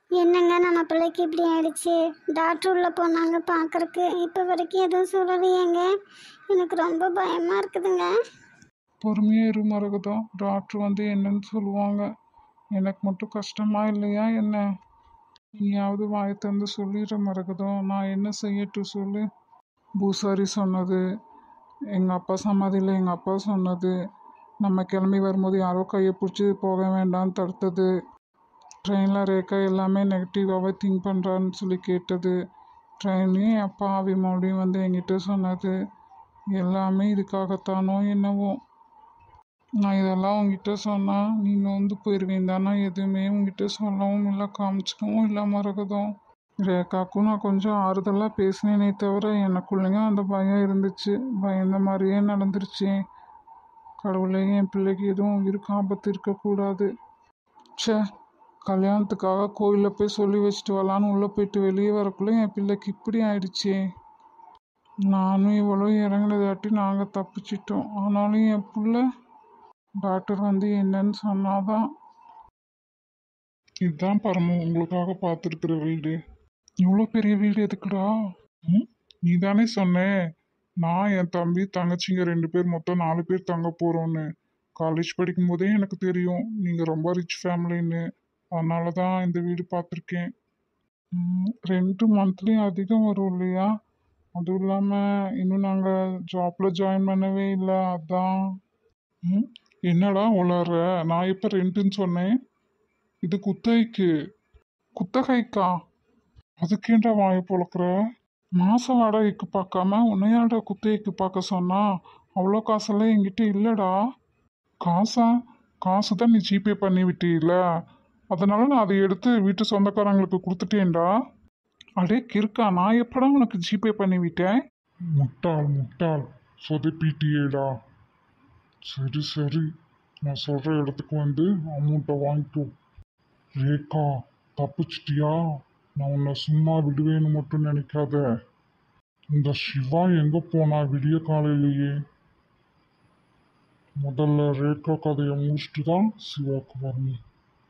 என்னங்க நம்ம பிள்ளைக்கு இப்படி ஆயிடுச்சு டாக்டர் உள்ள போனாங்க பார்க்கறக்கு இப்போ வரைக்கும் எதுவும் சொல்லலையேங்க எனக்கு ரொம்ப பயமா இருக்குதுங்க பொறுமையாக இரு மரகதம் டாக்டர் வந்து என்னன்னு சொல்லுவாங்க எனக்கு மட்டும் கஷ்டமா இல்லையா என்ன நீயாவது வாயை தந்து சொல்லிடுற மரகதம் நான் என்ன செய்யட்டும் சொல்லு பூசாரி சொன்னது எங்கள் அப்பா சமாதியில் எங்கள் அப்பா சொன்னது நம்ம கிளம்பி வரும்போது யாரோ கையை பிடிச்சி போக வேண்டாம்னு தடுத்தது ட்ரெயினில் ரேக்கா எல்லாமே நெகட்டிவாகவே திங்க் பண்ணுறான்னு சொல்லி கேட்டது ட்ரெயின்லேயும் என் அப்பா ஆவி மறுபடியும் வந்து என்கிட்ட சொன்னது எல்லாமே இதுக்காகத்தானோ என்னவோ நான் இதெல்லாம் உங்ககிட்ட சொன்னால் நீ நொந்து போயிடுவேன் தானே எதுவுமே உங்ககிட்ட சொல்லவும் இல்லை காமிச்சிக்கவும் இல்லை மறக்கதும் ரேகாக்கும் நான் கொஞ்சம் ஆறுதலாக பேசினேனே தவிர எனக்குள்ளேயும் அந்த பயம் இருந்துச்சு பயந்த மாதிரியே நடந்துருச்சு கடவுளே என் பிள்ளைக்கு எதுவும் உயிருக்கு ஆபத்து இருக்கக்கூடாது ச்சே கல்யாணத்துக்காக கோயிலில் போய் சொல்லி வச்சுட்டு வரலான்னு உள்ளே போயிட்டு வெளியே வரக்குள்ளே என் பிள்ளைக்கு இப்படி ஆயிடுச்சே நானும் இவ்வளோ இறங்கினதாட்டி நாங்கள் தப்பிச்சிட்டோம் ஆனாலும் என் புள்ள டாக்டர் வந்து என்னன்னு சொன்னாதான் இதுதான் பரம உங்களுக்காக பார்த்துருக்குற வீடு இவ்வளோ பெரிய வீடு எதுக்குடா ம் நீ தானே சொன்ன நான் என் தம்பி தங்கச்சிங்க ரெண்டு பேர் மொத்தம் நாலு பேர் தங்க போகிறோன்னு காலேஜ் படிக்கும் போதே எனக்கு தெரியும் நீங்கள் ரொம்ப ரிச் ஃபேமிலின்னு அதனால தான் இந்த வீடு பார்த்துருக்கேன் ரெண்டு மந்த்லேயும் அதிகம் வரும் இல்லையா அதுவும் இல்லாமல் இன்னும் நாங்கள் ஜாப்பில் ஜாயின் பண்ணவே இல்லை அதான் ம் என்னடா உளற நான் எப்போ ரெண்டுன்னு சொன்னேன் இது குத்தகைக்கு குத்தகைக்கா அதுக்கேண்டா வாயை பொழக்கிற மாச வாடகைக்கு பார்க்காம உன்னையாடா குத்தகைக்கு பார்க்க சொன்னா அவ்வளோ காசெல்லாம் என்கிட்ட இல்லைடா காசா காசு தான் நீ ஜிபே பண்ணி விட்டீல்ல அதனால நான் அதை எடுத்து வீட்டு சொந்தக்காரங்களுக்கு கொடுத்துட்டேன்டா அடே கிறுக்கா நான் எப்படா உனக்கு ஜிபே பண்ணி விட்டேன் முட்டாள் முட்டாள் சொதப்பிட்டியேடா சரி சரி நான் சொல்கிற இடத்துக்கு வந்து அமௌண்ட்டை வாங்கிக்கோ ரேகா தப்பிச்சிட்டியா நான் உன்னை சும்மா விடுவேன்னு மட்டும் நினைக்காத இந்த சிவா எங்கே போனா விடிய காலையிலேயே முதல்ல ரேகா கதையை முடிச்சுட்டு தான் சிவாக்கு வரணும்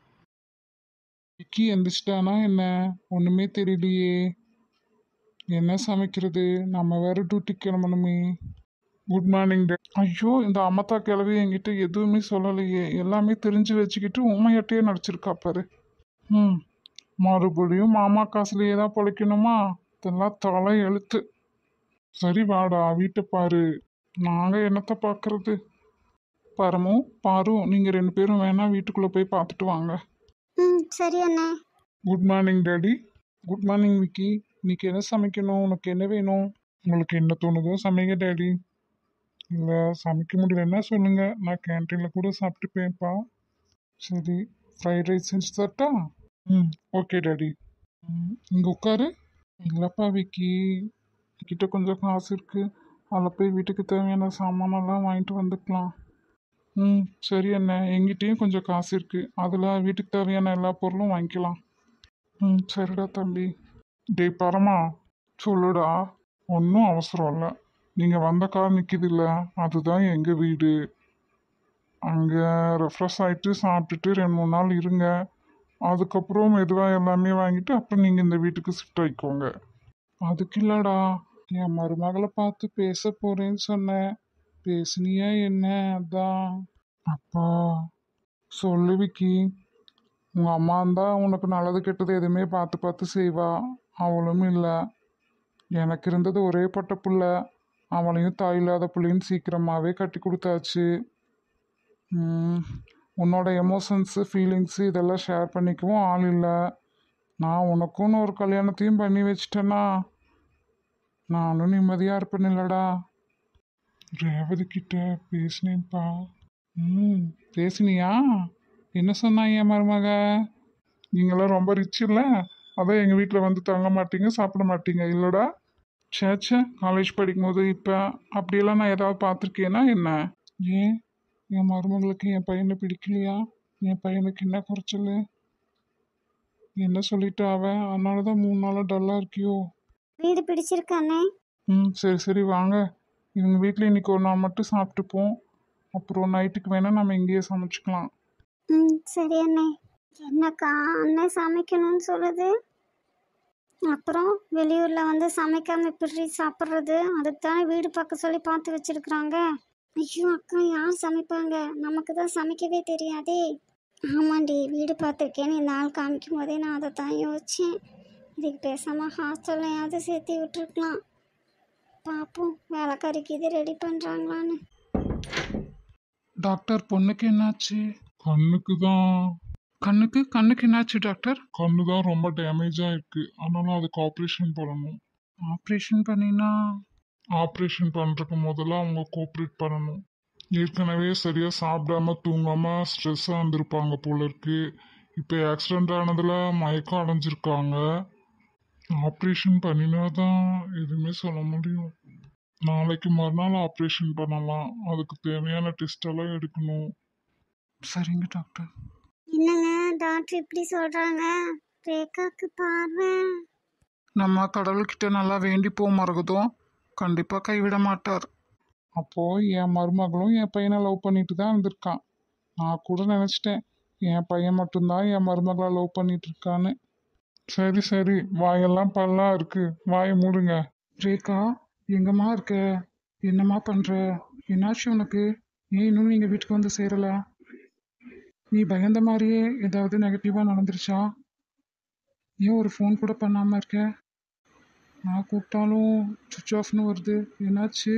விக்கி எந்திரிச்சிட்டானா என்ன ஒன்றுமே தெரியலையே என்ன சமைக்கிறது நம்ம வேற டியூட்டி கிளம்பணுமே குட் மார்னிங் டே ஐயோ இந்த அம்மத்தா கிழவி என்கிட்ட எதுவுமே சொல்லலையே எல்லாமே தெரிஞ்சு வச்சுக்கிட்டு உண்மையாட்டையே நடிச்சிருக்கா பாரு ம் மறுபடியும் மாமா காசுலேயே தான் பொழைக்கணுமா இதெல்லாம் தலை எழுத்து சரி வாடா வீட்டை பாரு நாங்கள் என்னத்தை பார்க்கறது பரமும் பாரும் நீங்கள் ரெண்டு பேரும் வேணா வீட்டுக்குள்ளே போய் பார்த்துட்டு வாங்க ம் சரி அண்ணே good morning daddy good morning Vicky இன்னைக்கு என்ன சமைக்கணும் உனக்கு என்ன வேணும் உங்களுக்கு என்ன தோணுதோ சமைங்க டாடி இல்லை சமைக்க முடியலன்னா சொல்லுங்க நான் கேன்டீனில் கூட சாப்பிட்டுப்பேன்ப்பா சரி ஃப்ரைட் ரைஸ் செஞ்சு தரட்டா ம் ஓகே டாடி ம் இங்கே உட்காரு இல்லைப்பா விக்கி கிட்ட கொஞ்சம் காசு இருக்கு அதில் போய் வீட்டுக்கு தேவையான சாமானெல்லாம் வாங்கிட்டு வந்துக்கலாம் ம் சரி அண்ணே எங்கிட்டயும் கொஞ்சம் காசு இருக்கு அதில் வீட்டுக்கு தேவையான எல்லா பொருளும் வாங்கிக்கலாம் ம் சரிடா தம்பி டேய் பரமா சொல்லுடா ஒன்றும் அவசரம் இல்லை நீங்கள் வந்த கார் நிற்கிதுல்ல அதுதான் எங்கள் வீடு அங்கே ரெஃப்ரெஷ் ஆகிட்டு சாப்பிட்டுட்டு ரெண்டு மூணு நாள் இருங்க அதுக்கப்புறம் மெதுவாக எல்லாமே வாங்கிட்டு அப்புறம் நீங்கள் இந்த வீட்டுக்கு ஷிஃப்ட் ஆகிக்கோங்க அதுக்கு இல்லைடா என் மருமகளை பார்த்து பேச போகிறேன்னு சொன்னேன் பேசுனியா என்ன அதான் அப்பா சொல்லு விக்கி உங்கள் அம்மா இருந்தால் உனக்கு நல்லது கெட்டது எதுவுமே பார்த்து பார்த்து செய்வா அவளும் இல்லை எனக்கு இருந்தது ஒரே பட்ட புள்ள அவளையும் தாய் இல்லாத புள்ளையும் சீக்கிரமாகவே கட்டி கொடுத்தாச்சு ம், உன்னோட எமோஷன்ஸு ஃபீலிங்ஸு இதெல்லாம் ஷேர் பண்ணிக்கவும் ஆள் இல்லை நான் உனக்குன்னு ஒரு கல்யாணத்தையும் பண்ணி வச்சிட்டேன்னா நானும் நிம்மதியாக இருப்பேன் இல்லடா ரேவதி கிட்ட பேசினேன்ப்பா ம் பேசினியா என்ன சொன்னா என் மருமக நீங்களாம் ரொம்ப ரிச் இல்லை அதான் எங்கள் வீட்டில் வந்து தங்க மாட்டீங்க சாப்பிட மாட்டீங்க இல்லைடா ச்சே ச்சே காலேஜ் படிக்கும்போது இப்போ அப்படியெல்லாம் நான் ஏதாவது பார்த்துருக்கேனா என்ன ஏன் என் மருமகளுக்கு என் பையனை பிடிக்கலையா என் பையனுக்கு என்ன குறைச்சல் என்ன சொல்லிட்டு அவன் அதனால தான் மூணு நாளாக டல்லாக இருக்கியோ வீடு பிடிச்சிருக்கு அண்ணே ம் சரி சரி வாங்க இவங்க வீட்டில் இன்னைக்கு ஒரு நாள் மட்டும் சாப்பிட்டுப்போம் அப்புறம் நைட்டுக்கு வேணால் நம்ம இங்கேயே சமைச்சிக்கலாம் ம் சரி அண்ணே என்னக்கா அண்ணன் சமைக்கணும்னு சொல்லுது அப்புறம் வெளியூரில் வந்து சமைக்காம எப்படி சாப்பிட்றது அதுக்கு தானே வீடு பார்க்க சொல்லி பார்த்து வச்சிருக்கிறாங்க ஐயோ அக்கா யார் சமைப்பாங்க நமக்கு தான் சமைக்கவே தெரியாதே ஆமாண்டி வீடு பார்த்துருக்கேன்னு இந்த ஆள் காமிக்கும் போதே நான் அதை தான் யோசித்தேன் இதுக்கு பேசாமல் ஹாஸ்டல்லையாவது சேர்த்து விட்டுருக்கலாம் பார்ப்போம் வேலைக்காரிக்கு இது ரெடி பண்ணுறாங்களான்னு டாக்டர் பொண்ணுக்கு என்னாச்சு கண்ணுக்கு தான் கண்ணுக்கு கண்ணுக்கு என்னாச்சு டாக்டர் கண்ணு தான் ரொம்ப டேமேஜாக இருக்கு ஆனாலும் அதுக்கு ஆப்ரேஷன் பண்ணணும் ஆப்ரேஷன் பண்ணினா ஆப்ரேஷன் பண்ணுறதுக்கு முதல்ல அவங்க கோஆப்ரேட் பண்ணணும் ஏற்கனவே சரியாக சாப்பிடாம தூங்காம ஸ்ட்ரெஸ்ஸாக இருந்திருப்பாங்க போல இருக்கு இப்போ ஆக்சிடென்ட் ஆனதில் மயக்கம் அடைஞ்சிருக்காங்க ஆப்ரேஷன் பண்ணினா தான் எதுவுமே சொல்ல முடியும் நாளைக்கு மறுநாள் ஆப்ரேஷன் பண்ணலாம் அதுக்கு தேவையான டெஸ்ட் எல்லாம் எடுக்கணும் சரிங்க டாக்டர் என்னங்க டாக்டர் இப்படி சொல்கிறாங்க ரேகாக்கு பார்வை நம்ம கடவுள்கிட்ட நல்லா வேண்டி போ மறகுதோம் கண்டிப்பாக கைவிட மாட்டார் அப்போது என் மருமகளும் என் பையனை லவ் பண்ணிட்டு தான் இருந்திருக்கான் நான் கூட நினச்சிட்டேன் என் பையன் மட்டும்தான் என் மருமகளை லவ் பண்ணிட்டு இருக்கான்னு சரி சரி வாயெல்லாம் பல்லா இருக்கு வாயை மூடுங்க ரேகா எங்கம்மா இருக்க என்னம்மா பண்ணுற என்னாச்சு உனக்கு ஏன் இன்னும் நீங்கள் வீட்டுக்கு வந்து சேரல நீ பயந்த மாதிரியே ஏதாவது நெகட்டிவாக நடந்துருச்சா ஏன் ஒரு ஃபோன் கூட பண்ணாமல் இருக்க நான் கூப்பிட்டாலும் சுவிட்ச் ஆஃப்னு வருது என்னாச்சு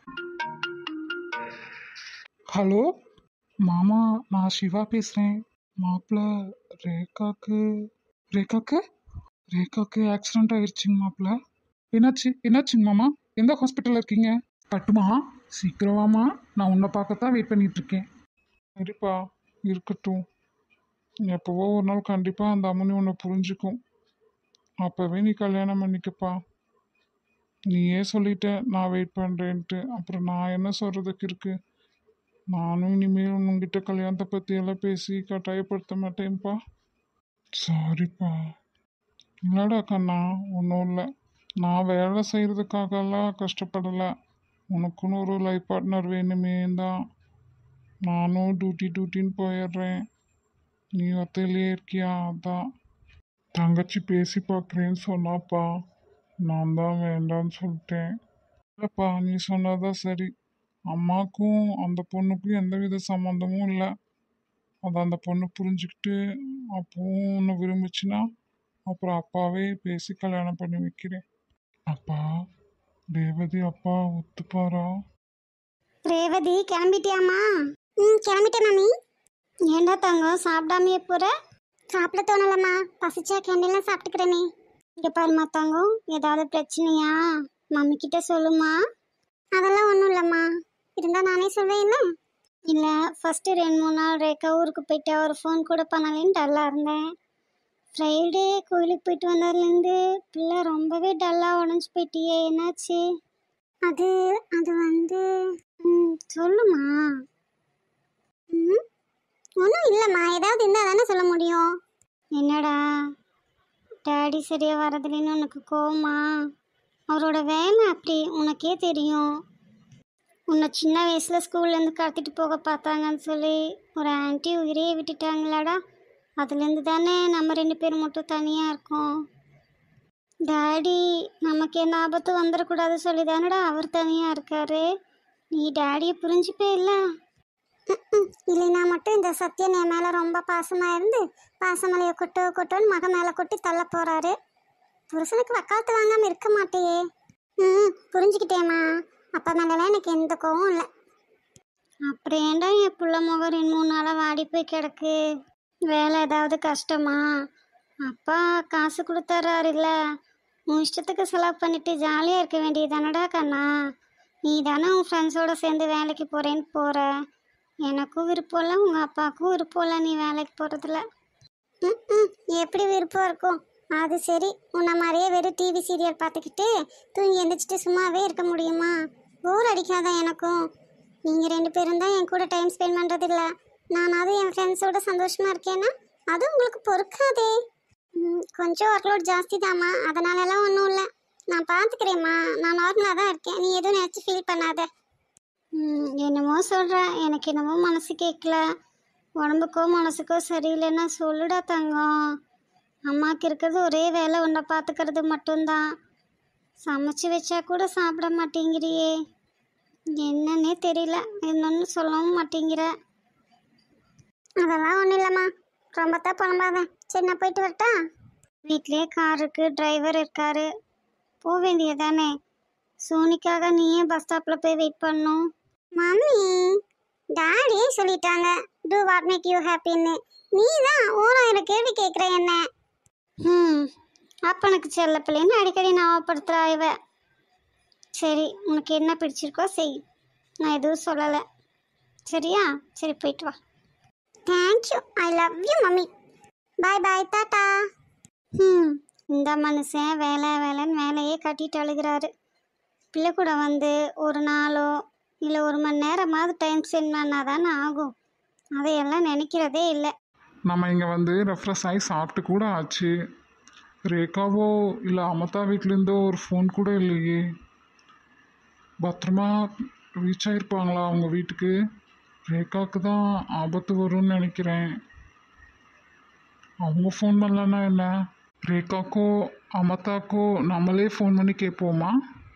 ஹலோ மாமா நான் சிவா பேசுகிறேன் மாப்பிள்ள ரேகாக்கு ரேகாக்கு ரேகாக்கு ஆக்சிடென்ட் ஆயிடுச்சுங்க மாப்பிள்ள என்னாச்சு என்னாச்சுங்க மாமா எந்த ஹாஸ்பிட்டலில் இருக்கீங்க கட்டுமா சீக்கிரம் வாமா நான் உன்னை பார்க்கத்தான் வெயிட் பண்ணிட்டு இருக்கேன் சரிப்பா இருக்கட்டும் எப்போவோ ஒரு நாள் கண்டிப்பாக அந்த அம்மனி உன்னை புரிஞ்சுக்கும் அப்போவே நீ கல்யாணம் பண்ணிக்கப்பா நீயே சொல்லிட்ட நான் வெயிட் பண்ணுறேன்ட்டு அப்புறம் நான் என்ன சொல்கிறதுக்கு இருக்கு நானும் இனிமேல் உங்ககிட்ட கல்யாணத்தை பற்றி எல்லாம் பேசி கட்டாயப்படுத்த மாட்டேன்ப்பா சாரிப்பா இல்லைடா கண்ணா ஒன்றும் இல்லை நான் வேலை செய்கிறதுக்காகலாம் கஷ்டப்படலை உனக்குன்னு ஒரு லைஃப் பார்ட்னர் வேணுமே தான் நானும் டியூட்டி டியூட்டின்னு போயிடுறேன் நீ ஒத்தையிலே இருக்கியா அதான் தங்கச்சி பேசி பார்க்குறேன்னு சொன்னாப்பா நான் தான் வேண்டான்னு சொல்லிட்டேன் இல்லைப்பா நீ சொன்னதான் சரி அம்மாக்கும் அந்த பொண்ணுக்கும் எந்தவித சம்மந்தமும் இல்லை அதை அந்த பொண்ணு புரிஞ்சுக்கிட்டு அப்பவும் ஒன்று விரும்புச்சுன்னா அப்புறம் அப்பாவே பேசி கல்யாணம் பண்ணி வைக்கிறேன் அப்பா ரேவதி அப்பா ஒத்துப்பாரா ரேவதி கிளம்பிட்டியாம்மா ம் கிளம்பிட்டேன் மாமி ஏண்டா தங்கம் சாப்பிடாமையே போற சாப்பிட தோணலம்மா பசிச்சா கேண்டீன்ல சாப்பிட்டுக்கிறேனே இங்கே பாருமா தங்கம் ஏதாவது பிரச்சனையா மம்மி கிட்ட சொல்லுமா அதெல்லாம் ஒன்றும் இல்லைம்மா இருந்தால் நானே சொல்வேன் என்ன இல்லை ஃபஸ்ட்டு ரெண்டு மூணு நாள் ரேக்கா ஊருக்கு போயிட்டு ஒரு ஃபோன் கூட பண்ணலேன்னு டல்லாக இருந்தேன் ஃப்ரைடே கோயிலுக்கு போயிட்டு வந்ததுலேருந்து பிள்ளை ரொம்பவே டல்லாக உடஞ்சி போயிட்டியே என்னாச்சு அது அது வந்து ம் சொல்லுமா ம் ஒன்றும் இல்லைம்மா ஏதாவது இருந்தால் தானே சொல்ல முடியும் என்னடா டேடி சரியாக வரதில்லைன்னு உனக்கு கோவமா அவரோட வேலை அப்படி உனக்கே தெரியும் உன்னை சின்ன வயசில் ஸ்கூல்லேருந்து கடத்திட்டு போக பார்த்தாங்கன்னு சொல்லி ஒரு ஆன்ட்டி உயிரையே விட்டுட்டாங்களாடா அதுலேருந்து தானே நம்ம ரெண்டு பேரும் மட்டும் தனியாக இருக்கோம் டாடி நமக்கு என்ன ஆபத்து வந்துடக்கூடாது சொல்லி தானடா அவர் தனியாக இருக்காரு நீ டேடியை புரிஞ்சுப்பே இல்லை இல்லைனா மட்டும் இந்த சத்யன் என் மேலே ரொம்ப பாசமாக இருந்து பாசமலையை கொட்டு கொட்டுன்னு மக மேலே கொட்டி தள்ள போகிறாரு புருஷனுக்கு வக்காலத்து வாங்காமல் இருக்க மாட்டேயே ம் புரிஞ்சுக்கிட்டேம்மா அப்பா மேலெல்லாம் எனக்கு எந்த கோவம் இல்லை அப்புறம் ஏன்டா என் புள்ள முகம் ரெண்டு மூணு நாளாக வாடி போய் கிடக்கு வேலை ஏதாவது கஷ்டமா அப்பா காசு கொடுத்துட்றாரு இல்லை உன் இஷ்டத்துக்கு செலவு பண்ணிட்டு ஜாலியாக இருக்க வேண்டியது தானடா கண்ணா நீ தானே உன் ஃப்ரெண்ட்ஸோட சேர்ந்து வேலைக்கு போகிறேன்னு போகிற எனக்கும் விருப்பம் இல்லை உங்கள் அப்பாவுக்கும் விருப்பம் இல்லை நீ வேலைக்கு போகிறதுல ம் எப்படி விருப்பம் இருக்கும் அது சரி உன்னை மாதிரியே வெறும் டிவி சீரியல் பார்த்துக்கிட்டு தூங்கி எந்திரிச்சிட்டு சும்மாவே இருக்க முடியுமா போர் அடிக்காதா எனக்கும் நீங்கள் ரெண்டு பேரும் தான் என் கூட டைம் ஸ்பெண்ட் பண்ணுறது இல்லை நானாவது என் ஃப்ரெண்ட்ஸோட சந்தோஷமாக இருக்கேன்னா அது உங்களுக்கு பொறுக்காதே ம், கொஞ்சம் ஒர்க்லோட் ஜாஸ்தி தாம்மா அதனாலலாம் ஒன்றும் இல்லை நான் பார்த்துக்கிறேம்மா நான் நார்மலாக தான் இருக்கேன் நீ எதுவும் நினச்சி ஃபீல் பண்ணாத ம், என்னமோ சொல்கிற எனக்கு என்னமோ மனசு கேட்கல உடம்புக்கோ மனசுக்கோ சரியில்லைன்னா சொல்லுடா தங்கம் அம்மாவுக்கு இருக்கிறது ஒரே வேலை உன்னை பார்த்துக்கிறது மட்டும்தான் சமைச்சு வச்சா கூட சாப்பிட மாட்டேங்கிறியே என்னன்னே தெரியல என்னன்னு சொல்லவும் மாட்டேங்கிற அதெல்லாம் ஒன்றும் இல்லைம்மா ரொம்ப தான் புலம்பாத சரி நான் போயிட்டு வரட்டா வீட்லயே கார் இருக்கு டிரைவர் இருக்காரு போக வேண்டியதானே சோனிக்காக நீயே பஸ் ஸ்டாப்பில் போய் வெயிட் பண்ணும் மம்மி டாடியே சொல்லிட்டாங்க டூ வாட் மேக் யூ ஹாப்பின்னு நீ தான் ஓராயிரம் கேள்வி கேட்குற என்ன ம் அப்பனுக்கு செல்ல பிள்ளைன்னு அடிக்கடி ஞாபகப்படுத்துகிறா இவ சரி உனக்கு என்ன பிடிச்சிருக்கோ செய் நான் எதுவும் சொல்லலை சரியா சரி போயிட்டு வா thank you I love you mummy bye bye டாட்டா ம் இந்த மனுஷன் வேலை வேலைன்னு வேலையே கட்டிட்டு அழுகிறாரு பிள்ளை கூட வந்து ஒரு நாளோ இல்லை ஒரு மணி நேரமாவது டைம் ஸ்பெண்ட் பண்ணால் தானே ஆகும் அதையெல்லாம் நினைக்கிறதே இல்லை நம்ம இங்கே வந்து ரெஃப்ரெஷ் ஆகி சாப்பிட்டு கூட ஆச்சு ரேகாவோ இல்லை அமதா வீட்லேருந்தோ ஒரு ஃபோன் கூட இல்லையே பத்திரமா ரீச் ஆகிருப்பாங்களா அவங்க வீட்டுக்கு ரேகாவுக்கு தான் ஆபத்து வரும்னு நினைக்கிறேன் அவங்க ஃபோன் பண்ணலன்னா என்ன ரேகாக்கோ அமதாக்கோ நம்மளே ஃபோன் பண்ணி கேட்போமா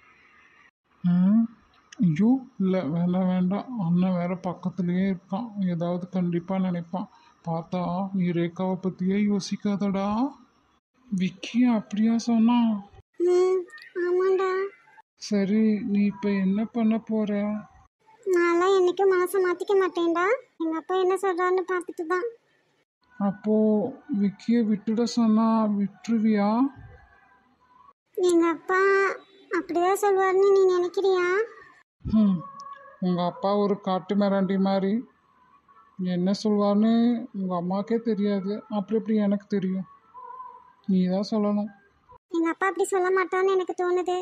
ம் ஐயோ இல்லை வேண்டாம் வேண்டாம் அண்ணன் வேற பக்கத்துலேயே இருக்கான் ஏதாவது கண்டிப்பாக நினைப்பான் பார்த்தா நீ ரேகாவை பற்றியே யோசிக்காதடா விக்கி அப்படியா சொன்னா ம் ஆமாண்டா சரி நீ இப்போ என்ன பண்ண போற நான்லாம் என்னைக்கும் மனசை மாற்றிக்க மாட்டேன்டா எங்கள் அப்பா என்ன சொல்கிறாருன்னு பார்த்துட்டு தான் அப்போ விக்கியை விட்டுட சொன்னா விட்டுருவியா எங்கள் அப்பா அப்படிதான் சொல்லுவாருன்னு நீ நினைக்கிறியா ம் உங்கள் அப்பா ஒரு காட்டு மிராண்டி மாதிரி என்ன சொல்வார்னு உங்கள் அம்மாக்கே தெரியாது அப்புறம் எப்படி எனக்கு தெரியும் நீ தான் சொல்லணும் எங்கள் அப்பா அப்படி சொல்ல மாட்டான்னு எனக்கு தோணுது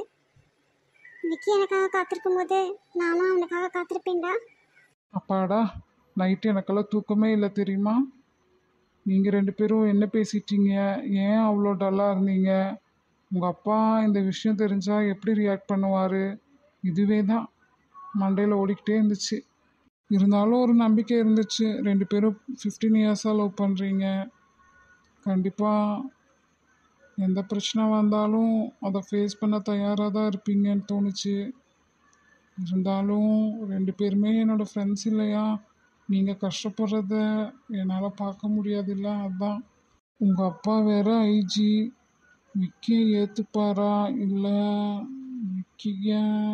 விக்கி எனக்காக காத்திருக்கும் போது நானும் அவனுக்காக காத்திருப்பேன்டா அப்பாடா நைட்டு எனக்கெல்லாம் தூக்கமே இல்லை தெரியுமா நீங்கள் ரெண்டு பேரும் என்ன பேசிட்டீங்க ஏன் அவ்வளோ டல்லாக இருந்தீங்க உங்கள் அப்பா இந்த விஷயம் தெரிஞ்சால் எப்படி ரியாக்ட் பண்ணுவார் இதுவே தான் மண்டையில் ஓடிக்கிட்டே இருந்துச்சு இருந்தாலும் ஒரு நம்பிக்கை இருந்துச்சு ரெண்டு பேரும் ஃபிஃப்டீன் இயர்ஸாக லவ் பண்ணுறீங்க கண்டிப்பாக எந்த பிரச்சனை வந்தாலும் அதை ஃபேஸ் பண்ண தயாராக தான் இருப்பீங்கன்னு தோணுச்சு இருந்தாலும் ரெண்டு பேருமே என்னோட ஃப்ரெண்ட்ஸ் இல்லையா நீங்கள் கஷ்டப்படுறத என்னால் பார்க்க முடியாதுல்ல அதான் உங்கள் அப்பா வேற ஐஜி விக்கியை ஏற்றுப்பாரா இல்லை விக்கிய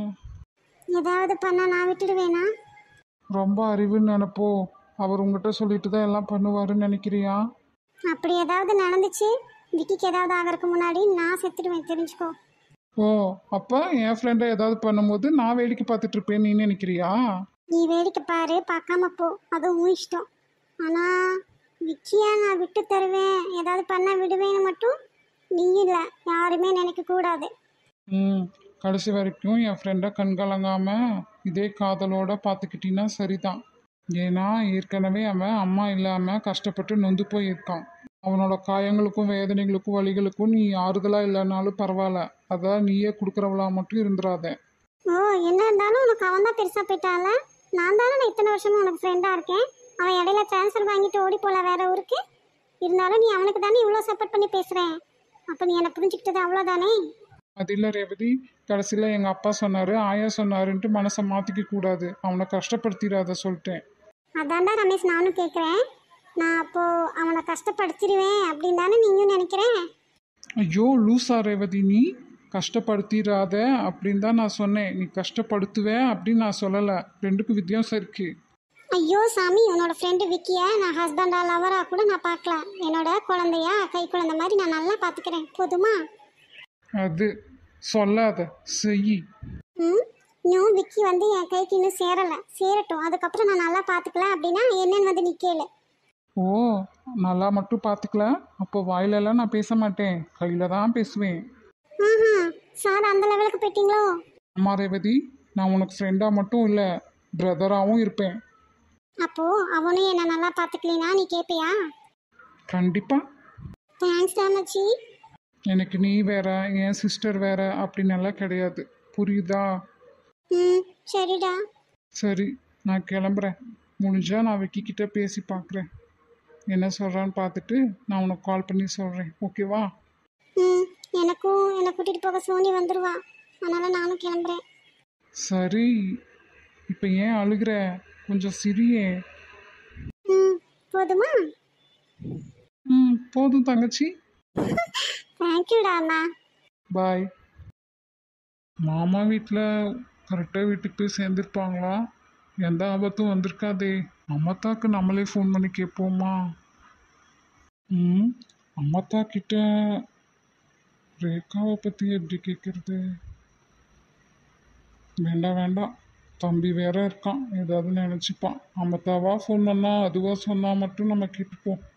ஏதாவது பண்ண நான் விட்டுடுவேனா ரொம்ப அறிவுன்னு நினைப்போ அவர் உங்ககிட்ட சொல்லிட்டு தான் எல்லாம் பண்ணுவாருன்னு நினைக்கிறியா அப்படி ஏதாவது நடந்துச்சு விக்கிக்கு ஏதாவது ஆகிறதுக்கு முன்னாடி நான் செத்துடுவேன் தெரிஞ்சுக்கோ ஓ அப்போ என் ஃப்ரெண்டை ஏதாவது பண்ணும்போது நான் வேடிக்கை பார்த்துட்டு இருப்பேன்னு நீ நினைக்கிறியா நீ வேடிக்கை பாரு பார்க்காம போ அது உன் இஷ்டம் ஆனால் விக்கியா நான் விட்டு தருவேன் ஏதாவது பண்ண விடுவேன்னு மட்டும் நீ இல்லை யாருமே நினைக்க கூடாது ம் கடைசி வரைக்கும் என் ஃப்ரெண்டை கண்கலங்காமல் இதே காதலோட பார்த்துக்கிட்டின்னா சரிதான் ஏன்னா ஏற்கனவே அவன் அம்மா இல்லாமல் கஷ்டப்பட்டு நொந்து போயிருக்கான் அவனோட காயங்களுக்கும் வேதனைகளுக்கும் வலிகளுக்கும் நீ ஆறுதலாக இல்லைனாலும் பரவாயில்ல அதான் நீயே கொடுக்குறவளா மட்டும் இருந்துடாத ஓ என்ன இருந்தாலும் உனக்கு அவன் தான் பெருசாக போயிட்டால நான் தானே நான் இத்தனை வருஷமா உனக்கு ஃப்ரெண்டாக இருக்கேன் அவன் இடையில ட்ரான்ஸ்ஃபர் வாங்கிட்டு ஓடி போல வேற ஊருக்கு இருந்தாலும் நீ அவனுக்கு தானே இவ்வளோ சப்போர்ட் பண்ணி பேசுகிறேன் அப்போ நீ என்னை புரிஞ்சுக்கிட்டது அவ்வளோதானே அது இல்லை ரேவதி கடைசியில் எங்கள் அப்பா சொன்னார் ஆயா சொன்னாருன்ட்டு மனசை மாற்றிக்க கூடாது அவனை கஷ்டப்படுத்திடாத சொல்லிட்டேன் அதான்டா ரமேஷ் நானும் கேட்குறேன் நான் அப்போது அவனை கஷ்டப்படுத்திடுவேன் அப்படின்னு தானே நீங்களும் நினைக்கிறேன் ஐயோ லூசா ரேவதி நீ கஷ்டப்படுத்திடாத அப்படின்னு தான் நான் சொன்னேன் நீ கஷ்டப்படுத்துவ அப்படின்னு நான் சொல்லலை ரெண்டுக்கும் வித்தியாசம் இருக்கு ஐயோ சாமி உன்னோட ஃப்ரெண்டு விக்கிய நான் ஹஸ்பண்டா லவரா கூட நான் பார்க்கல என்னோட குழந்தையா கை குழந்தை மாதிரி நான் நல்லா பார்த்துக்கிறேன் போதுமா அது சொல்லாத செய் ம் இன்னும் விக்கி வந்து என் கைக்கு இன்னும் சேரலை சேரட்டும் அதுக்கப்புறம் நான் நல்லா பார்த்துக்கலாம் அப்படின்னா என்னன்னு வந்து நீ கேளு ஓ நல்லா மட்டும் பார்த்துக்கல அப்போ வாயிலெல்லாம் நான் பேச மாட்டேன் கையில் தான் பேசுவேன் ஆஹா சார் அந்த லெவலுக்கு போயிட்டீங்களோ அம்மா ரேவதி நான் உனக்கு ஃப்ரெண்டாக மட்டும் இல்லை பிரதராகவும் இருப்பேன் அப்போது அவனும் என்னை நல்லா பார்த்துக்கலினா நீ கேட்பியா கண்டிப்பாக தேங்க்ஸ் ராமச்சி எனக்கு நீ வேற என் சிஸ்டர் வேற அப்படின்னு எல்லாம் கிடையாது புரியுதா ம் சரிடா சரி நான் கிளம்புறேன் முடிஞ்சா நான் விக்கிக்கிட்ட பேசி பார்க்குறேன் என்ன சொல்கிறான்னு பார்த்துட்டு நான் உனக்கு கால் பண்ணி சொல்கிறேன் ஓகேவா ம் எனக்கும் என்னை கூட்டிகிட்டு போக சோனி வந்துடுவா அதனால் நானும் கிளம்புறேன் சரி இப்போ ஏன் அழுகிற கொஞ்சம் சிரியே ம் போதுமா ம் போதும் தங்கச்சி தேங்க்யூடா அண்ணா பாய் மாமா வீட்டில் கரெக்டாக வீட்டுக்கு போய் சேர்ந்துருப்பாங்களா எந்த ஆபத்தும் வந்திருக்காதே அம்மத்தாக்கு நம்மளே ஃபோன் பண்ணி கேட்போமா ம் அம்மத்தா கிட்ட ரேகாவை பற்றி எப்படி கேட்குறது வேண்டாம் வேண்டாம் தம்பி வேற இருக்கான் ஏதாவது நினச்சிப்பான் அம்மத்தாவா ஃபோன் பண்ணா அதுவா சொன்னா மட்டும் நம்ம கேட்டுப்போம்